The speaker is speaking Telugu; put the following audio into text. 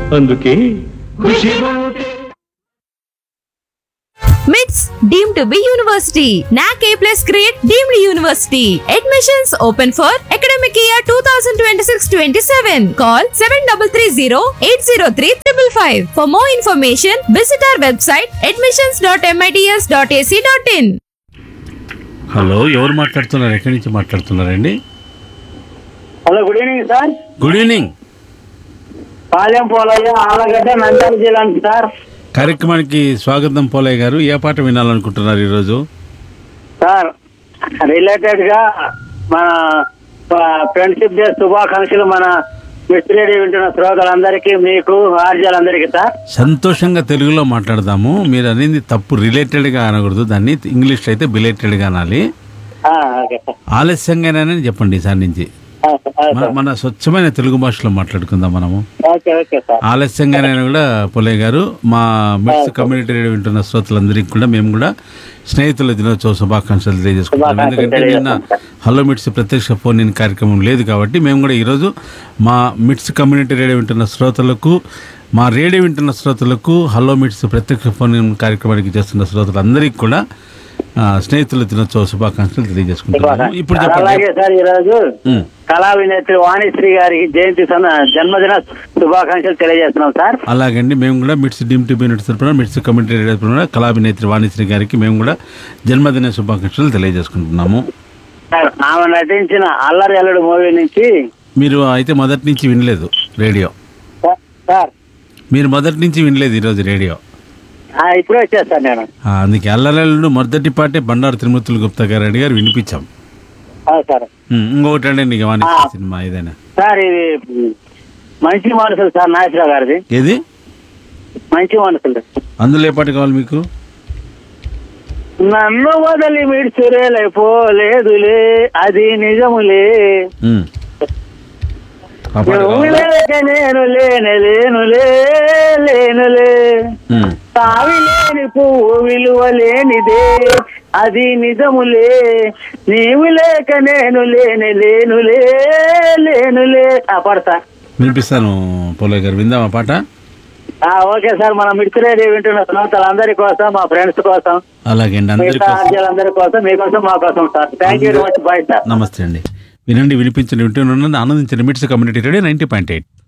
అందుకే ఖుషి ఉంటే మిట్స్ deem to be university NAAC A plus grade deemed university admissions open for academic year two thousand twenty six twenty seven call seven double three zero eight zero three triple five for more information visit our website admissions dot MITS dot AC dot in hello ఎవరు మాట్లాడుతున్నారు ఎక్కడి నుంచి మాట్లాడుతున్నారండి hello good evening sir good evening Palem Polaiah Allagadda Nandyal జిల్లా నుంచి సార్ కార్యక్రమానికి స్వాగతం పోలయ్య గారు ఏ పాట వినాలనుకుంటున్నారు ఈరోజు సార్ రిలేటెడ్ గా మన ఫ్రెండ్షిప్ డే శుభాకాంక్షలు మన మిస్త్రీ వింటున్న శ్రోతలందరికీ మీకు ఆర్జాలందరికీ సార్ సంతోషంగా తెలుగులో మాట్లాడదాము మీరు అనేది తప్పు రిలేటెడ్గా అనకూడదు దాన్ని ఇంగ్లీష్ అయితే బిలేటెడ్గా అనాలి ఆ, ఓకే సార్ ఆలస్యంగానే చెప్పండి ఈసారి నుంచి ఆ, ఆ, మన సార్. మన స్వచ్ఛమైన తెలుగు భాషలో మాట్లాడుకుందాం మనము ఓకే ఓకే సార్ ఆలస్యంగానే కూడా పొలయ్య గారు మా మిక్స్ కమ్యూనిటీ రేడియో వింటున్న శ్రోతలందరికీ కూడా మేము కూడా స్నేహితుల దినోత్సవ శుభాకాంక్షలు తెలియజేసుకుంటాం శుభాకాంక్షలు ఎందుకంటే నిన్న హలో మిట్స్ ప్రత్యక్ష ఫోన్ ఇన్ కార్యక్రమం లేదు కాబట్టి మేము కూడా ఈరోజు మా మిట్స్ కమ్యూనిటీ రేడియో వింటున్న శ్రోతలకు మా రేడియో వింటున్న శ్రోతలకు హలో మిట్స్ ప్రత్యక్ష ఫోన్ ఇన్ కార్యక్రమానికి చేస్తున్న శ్రోతలందరికీ కూడా ఆ, స్నేహితుల దినోత్సవ శుభాకాంక్షలు తెలియజేసుకుంటున్నాము ఇప్పుడు చెప్పండి అలాగే సార్ ఈ రోజు ఉమ్. కళా వినేత్రి వాణిశ్రీ గారికి జయంతి సన- జన్మదిన శుభాకాంక్షలు తెలియజేస్తున్నాం సార్ అలాగండి మేము కూడా మిట్స్ డీమ్ టీవీ యూనిట్ తరపున మిట్స్ కమిటీ రేడియో తరపున కళాభినేత్రి వాణిశ్రీ గారికి మేము కూడా జన్మదిన శుభాకాంక్షలు తెలియజేసుకుంటున్నాము సార్ ఆమె నటించిన అల్లరి అల్లుడు మూవీ నుంచి మీరు అయితే మొదటి నుంచి వినలేదు రేడియో సార్, సార్ మీరు మొదటి నుంచి వినలేదు ఈరోజు రేడియో ఆ, ఇప్పుడే వచ్చేస్తాను నేను ఆ, అందుకే అల్లరల్లుడు మొదటి పాటే బండారు తిరుమతులు గుప్తా గారు అడిగారు వినిపించాం ఆ, సార్ ఉమ్, ఇంకొకటి అండి నీకు వాణిశ్రీ సినిమా ఏదైనా సార్ ఇది మంచి మనుషులు సార్ నాగేశ్వరరావు గారిది ఏది మంచి మనుషులు అందులో ఏ పాట కావాలి మీకు నన్ను వదిలి మిడ్చురేలే పోలేదులే అది నిజములే ఉమ్. ఆ పాట నువ్వు కావాలా లేక నేను లేనే లేనులే లేనులే ఉమ్. తావి లేని పువ్వు విలువ లేనిదే అది నిజములే నీవు లేక నేను లేనే లేనులే లేనులే ఆ పడతా వినిపిస్తాను పోలయ్య గారు విందాం ఆ పాట ఆ, ఓకే సార్ మన మిత్రులు వింటున్న శ్రోతలందరి కోసం మా ఫ్రెండ్స్ కోసం అలాగే అండి అందరి మిగతా కోసం ఆర్జీలందరి కోసం మీకోసం మా కోసం sir thank you very much bye sir నమస్తే అండి వినండి వినిపించండి వింటున్న ఆనందించండి MITS community radio ninety point eight